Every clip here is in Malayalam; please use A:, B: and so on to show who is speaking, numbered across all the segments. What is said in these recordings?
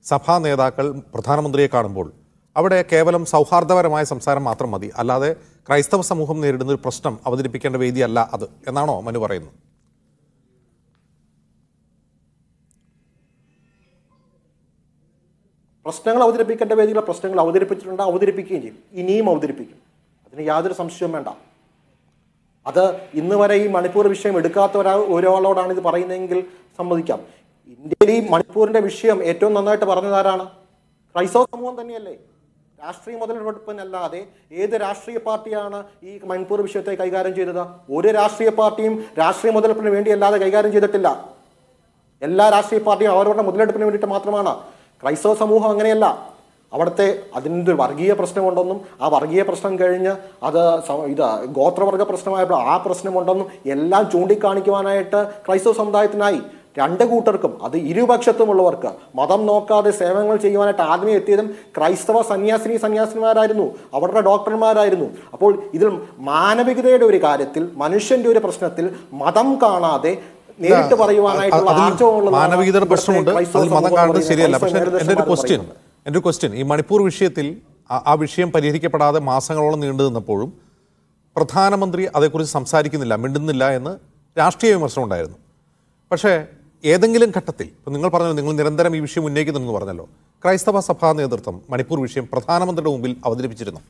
A: സഭാ നേതാക്കൾ പ്രധാനമന്ത്രിയെ കാണുമ്പോൾ അവിടെ കേവലം സൗഹാർദ്ദപരമായ സംസാരം മാത്രം മതി അല്ലാതെ ക്രൈസ്തവ സമൂഹം നേരിടുന്ന ഒരു പ്രശ്നം അവതരിപ്പിക്കേണ്ട വേദിയല്ല അത് എന്നാണോ മനു പറയുന്നത്
B: പ്രശ്നങ്ങൾ അവതരിപ്പിക്കേണ്ട വേദിയിലെ പ്രശ്നങ്ങൾ അവതരിപ്പിച്ചിട്ടുണ്ട് അവതരിപ്പിക്കുകയും ചെയ്യും ഇനിയും അവതരിപ്പിക്കും അതിന് യാതൊരു സംശയവും വേണ്ട അത് ഇന്ന് വരെ ഈ മണിപ്പൂർ വിഷയം എടുക്കാത്ത ഒരാ ഒരാളോടാണ് ഇത് പറയുന്നതെങ്കിൽ സമ്മതിക്കാം ഇന്ത്യയിൽ ഈ മണിപ്പൂരിന്റെ വിഷയം ഏറ്റവും നന്നായിട്ട് പറഞ്ഞതാരാണ് ക്രൈസ്തവ സമൂഹം തന്നെയല്ലേ രാഷ്ട്രീയ മുതലെടുപ്പിനല്ലാതെ ഏത് രാഷ്ട്രീയ പാർട്ടിയാണ് ഈ മണിപ്പൂർ വിഷയത്തെ കൈകാര്യം ചെയ്തത് ഒരു രാഷ്ട്രീയ പാർട്ടിയും രാഷ്ട്രീയ മുതലെടുപ്പിന് വേണ്ടിയല്ലാതെ കൈകാര്യം ചെയ്തിട്ടില്ല എല്ലാ രാഷ്ട്രീയ പാർട്ടിയും അവരവരുടെ മുതലെടുപ്പിന് വേണ്ടിയിട്ട് മാത്രമാണ് ക്രൈസ്തവ സമൂഹം അങ്ങനെയല്ല അവിടുത്തെ അതിൻ്റെ ഒരു വർഗീയ പ്രശ്നമുണ്ടെന്നും ആ വർഗീയ പ്രശ്നം കഴിഞ്ഞ് അത് സ- ഇത് ഗോത്രവർഗ പ്രശ്നമായപ്പോൾ ആ പ്രശ്നമുണ്ടെന്നും എല്ലാം ചൂണ്ടിക്കാണിക്കുവാനായിട്ട് ക്രൈസ്തവ സമുദായത്തിനായി രണ്ട് കൂട്ടർക്കും അത് ഇരുപക്ഷത്തുമുള്ളവർക്ക് മതം നോക്കാതെ സേവനങ്ങൾ ചെയ്യുവാനായിട്ട് ആദ്യമേ എത്തിയതും ക്രൈസ്തവ സന്യാസിനി സന്യാസിനിമാരായിരുന്നു അവരുടെ ഡോക്ടർമാരായിരുന്നു അപ്പോൾ ഇതിൽ മാനവികതയുടെ ഒരു കാര്യത്തിൽ മനുഷ്യന്റെ ഒരു പ്രശ്നത്തിൽ മതം കാണാതെ നേരിട്ട് പറയുവാനായിട്ടുള്ള
A: അതിൽ
B: ആർജവമുള്ളതാണ്
A: മാനവികതയുടെ
B: ഇവിടുത്തെ
A: പ്രശ്നമുണ്ട്
B: ക്രൈസ്തവ
A: അതിൽ മതം
B: സമൂഹം
A: കാണുന്നത്
B: പറയുന്നത്.
A: ശരിയല്ല
B: ക്രൈസ്തവ
A: പക്ഷേ എൻ്റെ ഒരു
B: ഏകദേശം
A: ക്വസ്റ്റ്യൻ
B: പറയുന്നത്.
A: എൻ്റെ ഒരു ക്വസ്റ്റ്യൻ ഈ മണിപ്പൂർ വിഷയത്തിൽ ആ- ആ വിഷയം പരിഹരിക്കപ്പെടാതെ മാസങ്ങളോളം നീണ്ടു നിന്നപ്പോഴും പ്രധാനമന്ത്രി അതേക്കുറിച്ച് സംസാരിക്കുന്നില്ല മിണ്ടുന്നില്ല എന്ന് രാഷ്ട്രീയ വിമർശനം ഉണ്ടായിരുന്നു പക്ഷേ ഏതെങ്കിലും ഘട്ടത്തിൽ ഇപ്പം നിങ്ങൾ പറഞ്ഞു നിങ്ങൾ നിരന്തരം ഈ വിഷയം ഉന്നയിക്കുന്നുണ്ടെന്ന് പറഞ്ഞല്ലോ ക്രൈസ്തവ സഭാ നേതൃത്വം മണിപ്പൂർ വിഷയം പ്രധാനമന്ത്രിയുടെ മുമ്പിൽ അവതരിപ്പിച്ചിരുന്നു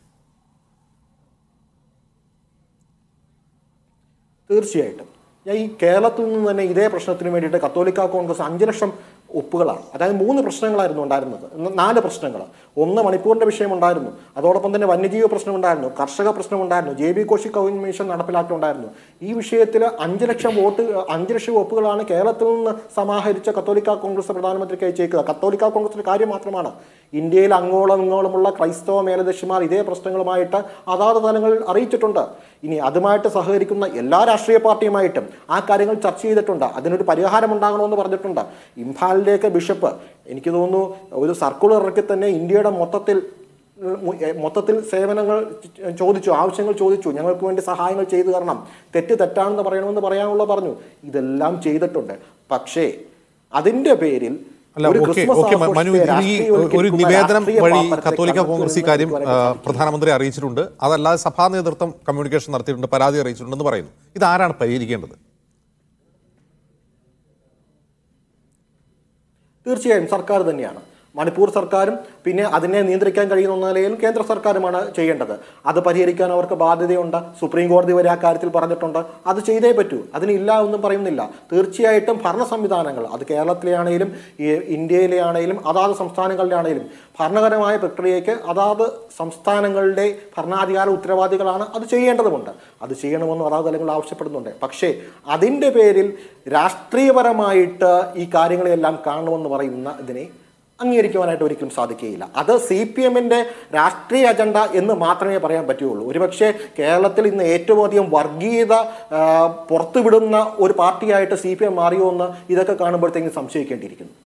B: തീർച്ചയായിട്ടും ഞാൻ ഈ കേരളത്തിൽ നിന്ന് തന്നെ ഇതേ പ്രശ്നത്തിന് വേണ്ടിയിട്ട് കത്തോലിക്ക കോൺഗ്രസ് അഞ്ച് ലക്ഷം ഒപ്പുകളാണ് അതായത് മൂന്ന് പ്രശ്നങ്ങളായിരുന്നു ഉണ്ടായിരുന്നത് ഇന്ന് നാല് പ്രശ്നങ്ങൾ ഒന്ന് മണിപ്പൂരിന്റെ വിഷയം ഉണ്ടായിരുന്നു അതോടൊപ്പം തന്നെ വന്യജീവി പ്രശ്നം ഉണ്ടായിരുന്നു കർഷക പ്രശ്നം ഉണ്ടായിരുന്നു ജെ ബി കോശി കമ്മീഷൻ നടപ്പിലാക്കിയിട്ടുണ്ടായിരുന്നു ഈ വിഷയത്തിൽ അഞ്ച് ലക്ഷം വോട്ട് അഞ്ച് ലക്ഷം ഒപ്പുകളാണ് കേരളത്തിൽ നിന്ന് സമാഹരിച്ച കത്തോലിക്ക കോൺഗ്രസ് പ്രധാനമന്ത്രിക്ക് അയച്ചേക്കുക കത്തോലിക്ക കോൺഗ്രസിന്റെ കാര്യം മാത്രമാണ് ഇന്ത്യയിൽ അങ്ങോളം ഇങ്ങോളമുള്ള ക്രൈസ്തവ മേലധ്യക്ഷന്മാർ ഇതേ പ്രശ്നങ്ങളുമായിട്ട് അതാത് തലങ്ങളിൽ അറിയിച്ചിട്ടുണ്ട് ഇനി അതുമായിട്ട് സഹകരിക്കുന്ന എല്ലാ രാഷ്ട്രീയ പാർട്ടിയുമായിട്ടും ആ കാര്യങ്ങൾ ചർച്ച ചെയ്തിട്ടുണ്ട് അതിനൊരു പരിഹാരം ഉണ്ടാകണമെന്ന് പറഞ്ഞിട്ടുണ്ട് ഇംഫാലിലേക്ക് ബിഷപ്പ് എനിക്ക് തോന്നുന്നു ഒരു സർക്കുലർ ഇറക്കി തന്നെ ഇന്ത്യയുടെ മൊത്തത്തിൽ ഉം, എ, മൊത്തത്തിൽ സേവനങ്ങൾ ച- ചോദിച്ചു ആവശ്യങ്ങൾ ചോദിച്ചു ഞങ്ങൾക്ക് വേണ്ടി സഹായങ്ങൾ ചെയ്തു തരണം തെറ്റ് തെറ്റാണെന്ന് പറയണമെന്ന് പറയാനുള്ള പറഞ്ഞു ഇതെല്ലാം ചെയ്തിട്ടുണ്ട് പക്ഷേ അതിന്റെ പേരിൽ
A: അല്ല
B: ഒരു
A: ഓക്കെ
B: ക്രിസ്മസ്
A: ഓക്കെ മനു
B: ആഘോഷത്തെ
A: ഇത് ഈ
B: രാഷ്ട്രീയവൽക്കരിക്കുന്ന
A: ഒരു നിവേദനം
B: രാഷ്ട്രീയ
A: വഴി
B: പാപ്പരത്തെ
A: കത്തോലിക്ക
B: കണ്ടെത്തുക
A: കോൺഗ്രസ് ഈ
B: എന്ന്
A: കാര്യം
B: നമുക്ക്
A: ആ,
B: സാധിക്കില്ല.
A: പ്രധാനമന്ത്രി അറിയിച്ചിട്ടുണ്ട് അതല്ലാതെ സഭാ നേതൃത്വം കമ്മ്യൂണിക്കേഷൻ നടത്തിയിട്ടുണ്ട് പരാതി അറിയിച്ചിട്ടുണ്ടെന്ന് പറയുന്നു ഇത് ആരാണ് പരിഹരിക്കേണ്ടത്
B: തീർച്ചയായും സർക്കാർ തന്നെയാണ് മണിപ്പൂർ സർക്കാരും പിന്നെ അതിനെ നിയന്ത്രിക്കാൻ കഴിയുന്ന ഒന്ന നിലയിൽ കേന്ദ്ര സർക്കാരുമാണ് ചെയ്യേണ്ടത് അത് പരിഹരിക്കാൻ അവർക്ക് ബാധ്യതയുണ്ട് സുപ്രീം കോടതി വരെ ആ കാര്യത്തിൽ പറഞ്ഞിട്ടുണ്ട് അത് ചെയ്തേ പറ്റൂ അതിനില്ല ഒന്നും പറയുന്നില്ല തീർച്ചയായിട്ടും ഭരണ സംവിധാനങ്ങൾ അത് കേരളത്തിലെ ആണെങ്കിലും ഈ ഇന്ത്യയിലെ ആണെങ്കിലും അതാത് സംസ്ഥാനങ്ങളിലെ ആണെങ്കിലും ഭരണപരമായ പ്രക്രിയയ്ക്ക് അതാത് സംസ്ഥാനങ്ങളുടെ ഭരണാധികാര ഉത്തരവാദികളാണ് അത് ചെയ്യേണ്ടതുമുണ്ട് അത് ചെയ്യണമെന്ന് അതാത് തലങ്ങൾ ആവശ്യപ്പെടുന്നുണ്ട് പക്ഷേ അതിൻ്റെ പേരിൽ രാഷ്ട്രീയപരമായിട്ട് ഈ കാര്യങ്ങളെല്ലാം കാണണമെന്ന് പറയുന്ന ഇതിനെ അംഗീകരിക്കുവാനായിട്ട് ഒരിക്കലും സാധിക്കുകയില്ല അത് സി പി എമ്മിൻ്റെ രാഷ്ട്രീയ അജണ്ട എന്ന് മാത്രമേ പറയാൻ പറ്റുകയുള്ളൂ ഒരുപക്ഷെ കേരളത്തിൽ ഇന്ന് ഏറ്റവും അധികം വർഗീയത ആ, പുറത്തുവിടുന്ന ഒരു പാർട്ടിയായിട്ട് സി പി എം മാറിയോ എന്ന് ഇതൊക്കെ കാണുമ്പോഴത്തേക്കും സംശയിക്കേണ്ടിയിരിക്കുന്നു